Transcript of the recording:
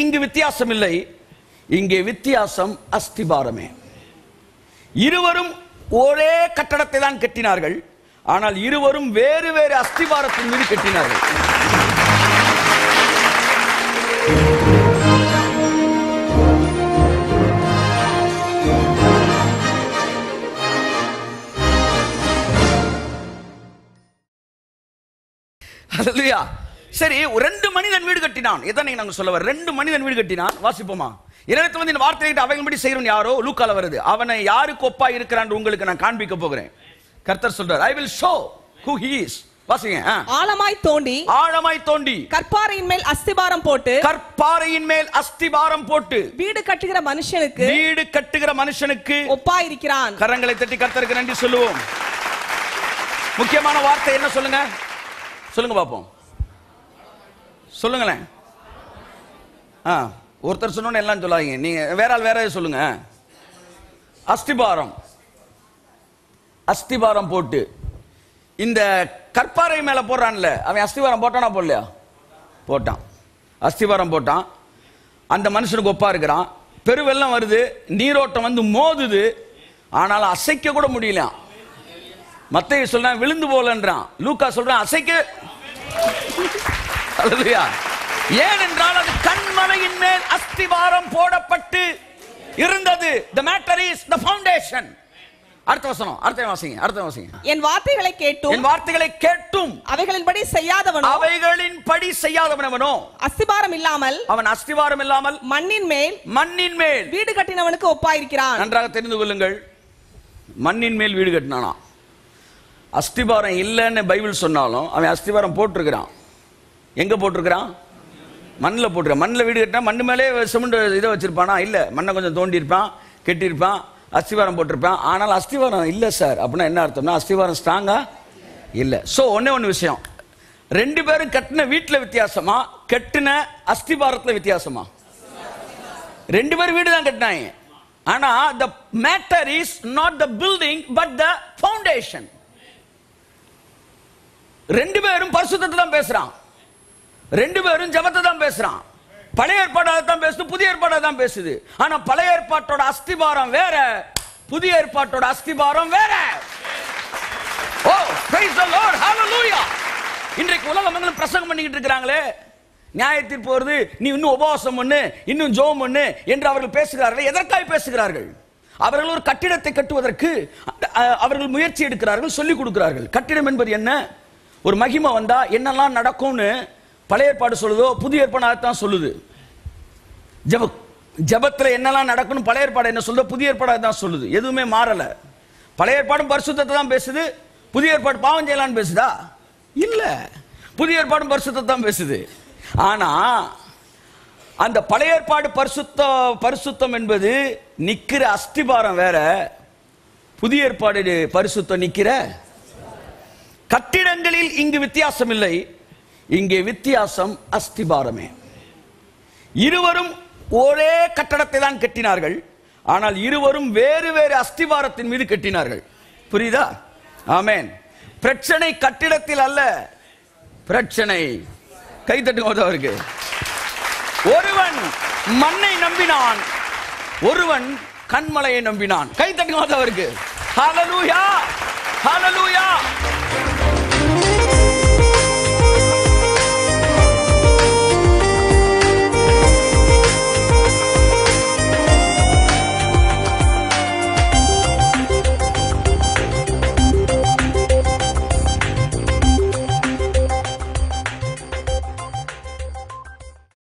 இங்கு வித்தியாசம் இல்லை இங்கே வித்தியாசம் அஸ்திபாரமே இருவரும் ஒரே கட்டடத்தை தான் கட்டினார்கள் ஆனால் இருவரும் வேறு வேறு அஸ்திபாரத்தின் மீது கட்டினார்கள் ஹalleluya சரி ஒரு ரெண்டு மனிதன் வீடு கட்டினான் இதான் நாங்க சொல்ல வர ரெண்டு மனிதன் வீடு கட்டினான் வாசிப்போமா இரண்டு வந்து இந்த வார்த்தையை அவைகளின்படி செய்யறோம் யாரோ லூக்கால வருது அவனை யாருக்கு ஒப்பா இருக்கிறான் உங்களுக்கு நான் காண்பிக்க போகிறேன் கர்த்தர் சொல்றார் I will show who he is வாசிங்க ஆ. ஆழமாய் தோண்டி ஆழமாய் தோண்டி கற்பாறையின் மேல் அஸ்திபாரம் போட்டு கற்பாறையின் மேல் அஸ்திபாரம் போட்டு வீடு கட்டுகிற மனுஷனுக்கு வீடு கட்டுகிற மனுஷனுக்கு ஒப்பாயிருக்கிறான் கரங்களை தட்டி கர்த்தருக்கு நன்றி சொல்லுவோம் முக்கியமான வார்த்தை என்ன சொல்லுங்க சொல்லுங்க பாப்போம் சொல்லுங்களேன் ஆ ஒருத்தர் சொன்னோன்னு எல்லாம் சொல்லாதீங்க நீங்க வேற ஆள் வேற எதாவது சொல்லுங்க அஸ்திபாரம் அஸ்திபாரம் போட்டு இந்த கற்பாறை மேல போடுறான்ல அவன் அஸ்திபாரம் போட்டானா போடலையா போட்டான் அஸ்திபாரம் போட்டான் அந்த மனுஷனுக்கு ஒப்பா இருக்கிறான் பெருவெள்ளம் வருது நீரோட்டம் வந்து மோதுது ஆனாலும் அசைக்க கூட முடியல மத்தைய சொல்றான் விழுந்து போலன்றான் லூக்கா சொல்றான் அசைக்க அல்லையா ஏனென்றால் அது கண்மலையின் மேல் அஸ்திவாரம் போடப்பட்டு இருந்தது the matter is the foundation அடுத்த வசனம் அடுத்த வாசிங்க அடுத்த வாசிங்க என் வார்த்தைகளை கேட்டும் என் வார்த்தைகளை கேட்டும் அவைகளின்படி செய்யாதவனோ அவைகளின் படி செய்யாதவனவனோ அஸ்திபாரம் இல்லாமல் அவன் அஸ்திவாரம் இல்லாமல் மண்ணின் மேல் மண்ணின் மேல் வீடு கட்டினவனுக்கு ஒப்பாயிருக்கிறான் நன்றாக தெரிந்து கொள்ளுங்கள் மண்ணின் மேல் வீடு கட்டினானா அஸ்திபாரம் இல்லைன்னு பைபிள் சொன்னாலும் அவன் அஸ்திபாரம் போட்டிருக்கிறான் எங்க போட்டிருக்கிறான் மண்ணில் போட்டிருக்கான் மண்ணில் வீடு கட்டினா மண்ணு மேலே சிமெண்ட் இதை வச்சிருப்பானா இல்லை மண்ணை கொஞ்சம் தோண்டியிருப்பான் கட்டியிருப்பான் அஸ்திவாரம் போட்டிருப்பான் ஆனால் அஸ்திவாரம் இல்லை சார் அப்படின்னா என்ன அர்த்தம்னா அஸ்திவாரம் ஸ்ட்ராங்கா இல்லை ஸோ ஒண்ணே ஒன்று விஷயம் ரெண்டு பேரும் கட்டின வீட்டில் வித்தியாசமா கட்டின அஸ்திபாரத்தில் வித்தியாசமா ரெண்டு பேரும் வீடு தான் கட்டினாங்க ஆனா the matter is not the building but the foundation ரெண்டு பேரும் பரிசுத்தத்தை தான் பேசுறான் ரெண்டு பேரும் ஜெபத்தை தான் பேசுறான் பழைய ஏற்பாடு தான் பேசுது புதிய ஏற்பாடு தான் பேசுது ஆனா பழைய ஏற்பாட்டோட அஸ்திபாரம் வேற புதிய ஏற்பாட்டோட அஸ்திபாரம் வேற ஓ praise the lord hallelujah இன்றைக்கு உலகம் எங்களும் பிரசங்கம் பண்ணிக்கிட்டு இருக்கிறாங்களே நியாய தீர்ப்பு வருது நீ இன்னும் உபவாசம் பண்ணு இன்னும் ஜோம் பண்ணு என்று அவர்கள் பேசுகிறார்கள் எதற்காக பேசுகிறார்கள் அவர்கள் ஒரு கட்டிடத்தை கட்டுவதற்கு அஹ், அவர்கள் முயற்சி எடுக்கிறார்கள் சொல்லிக் கொடுக்கிறார்கள் கட்டிடம் என்பது என்ன ஒரு மகிமை வந்தா என்னெல்லாம் நடக்கும்னு பழைய ஏற்பாடு சொல்லுதோ புதிய ஏற்பாடு தான் சொல்லுது ஜெப ஜெபத்துல என்னெல்லாம் நடக்கணும் பழைய ஏற்பாடு என்ன சொல்லுதோ புதிய ஏற்பாடு தான் சொல்லுது எதுவுமே மாறல பழைய ஏற்பாடும் பரிசுத்தத்தை தான் பேசுது புதிய ஏற்பாடு பாவம் செய்யலாம்னு பேசுதா இல்ல புதிய ஏற்பாடும் பரிசுத்தத்தை தான் பேசுது ஆனா அந்த பழைய ஏற்பாடு பரிசுத்த பரிசுத்தம் என்பது நிக்கிற அஸ்திபாரம் வேற புதிய ஏற்பாடு பரிசுத்தம் நிக்கிற கட்டிடங்களில் இங்கு வித்தியாசம் இல்லை இங்கே வித்தியாசம் அஸ்திபாரமே இருவரும் ஒரே கட்டடத்தை தான் கட்டினார்கள் ஆனால் இருவரும் வேறு வேறு அஸ்திவாரத்தின் மீது கட்டினார்கள் புரியுதா ஆமென் பிரச்சனை கட்டிடத்தில் அல்ல பிரச்சனை கை தட்டுங்க அவருக்கு ஒருவன் மண்ணை நம்பினான் ஒருவன் கண்மலையை நம்பினான் கை தட்டுங்க அவருக்கு ஹalleluya ஹalleluya